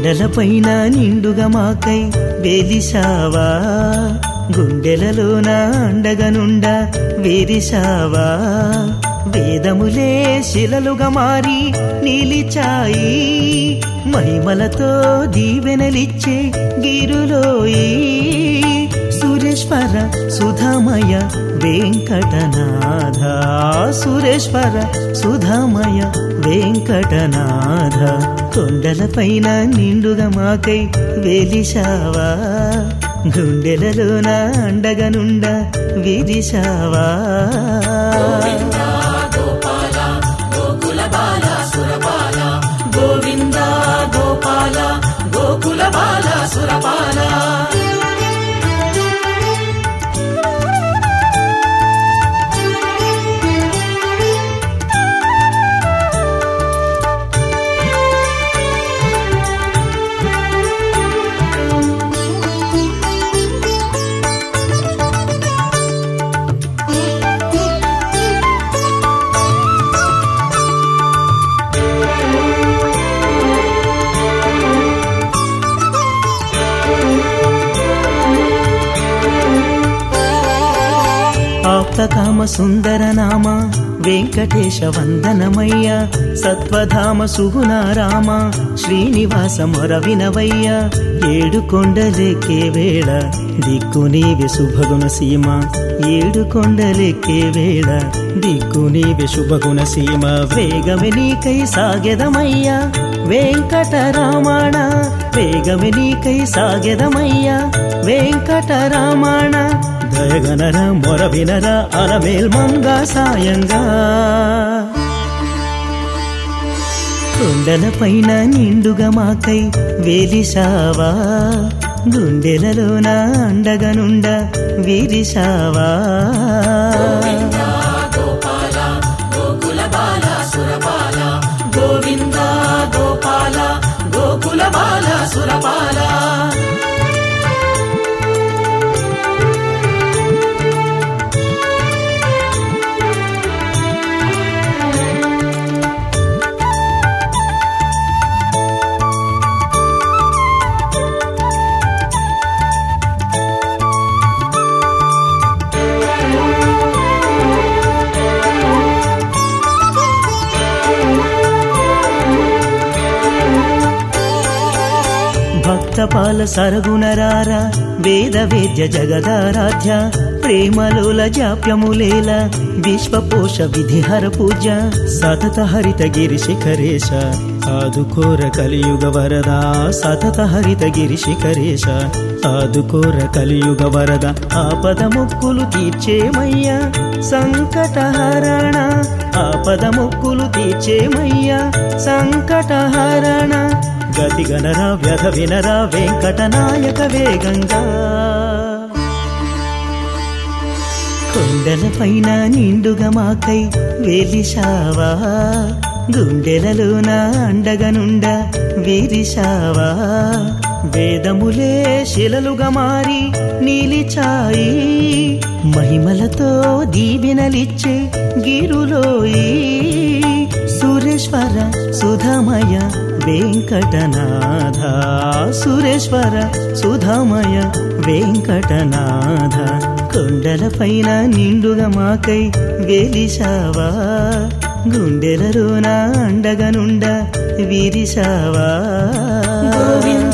కొండలపైన నిండుగా మాకై వెలిసావా గుండెలలోన అండగనుండ వేరిసావా వేదములే శిలలుగా మారి నిలిచాయి మహిమలతో దీవెనలిచ్చే గిరులోయి సురేశ్వర సుధామయ వెంకటనాథ సురేశ్వర సుధామయ వెంకటనాథ కొండలపైన నిండుగా మాకై వెలిసావా గుండెలలోన అండగనుండ విరిసావా గోవింద గోపాల గోకుల బాల సురపాల ఆప్తకామ సుందర నామ వెంకటేశ వందనమయ్య సత్వధామ సుగుణ రామ శ్రీనివాస మొరవినవయ్య ఏడు కొండలెక్కే వేళ దిక్కు నీవే శుభగుణ సీమ ఏడు కొండలెక్కే వేళ దిక్కు నీవే శుభగుణ సీమ వేగమే నీకై సాగెదమయ్యా వెంకటరామణ వేగమే నీకై సాగెదమయ్యా వెంకటరామణ దయగనర మొర వినర అలమేల్ మంగ సాయంగా కొండలపైన నిండుగా మాకై వెలిసావా గుండెలలోన అండగనుండ విరిసావా గోపాల గోకుల బాల సురపాల గోవింద గోపాల గోకుల బాల సురపాల భక్తపాల సరగుణరార వేద వేద్య జగదారాధ్య ప్రేమలోల జాప్యములేల విశ్వపోష విధిహర పూజ సతత హరిత గిరి శిఖరేశ ఆదుకోర కలియుగ వరదా సతత హరిత గిరి శిఖరేశ ఆదుకోర కలియుగ వరద ఆపద మొక్కులు తీర్చేమయ్యా సంకటహరణ ఆపద మొక్కులు తీర్చేమయ్యా సంకటహరణ గతి గణరా వ్యధ వినరా వెంకటనాయక వేగంగా కొండలపైన నిండుగా మాకై వెలిసావా గుండెలలోన అండగనుండ విరిసావా వేదములే శిలలుగా మారి నిలిచాయి మహిమలతో దీవెనలిచ్చే గిరులోయి సురేశ్వర సుధామయ వెంకటనాథ సురేశ్వర సుధామయ వెంకటనాథ కొండలపైన నిండుగా మాకై వెలిసావా గుండెలలోన అండగనుండ విరిసావా గోవింద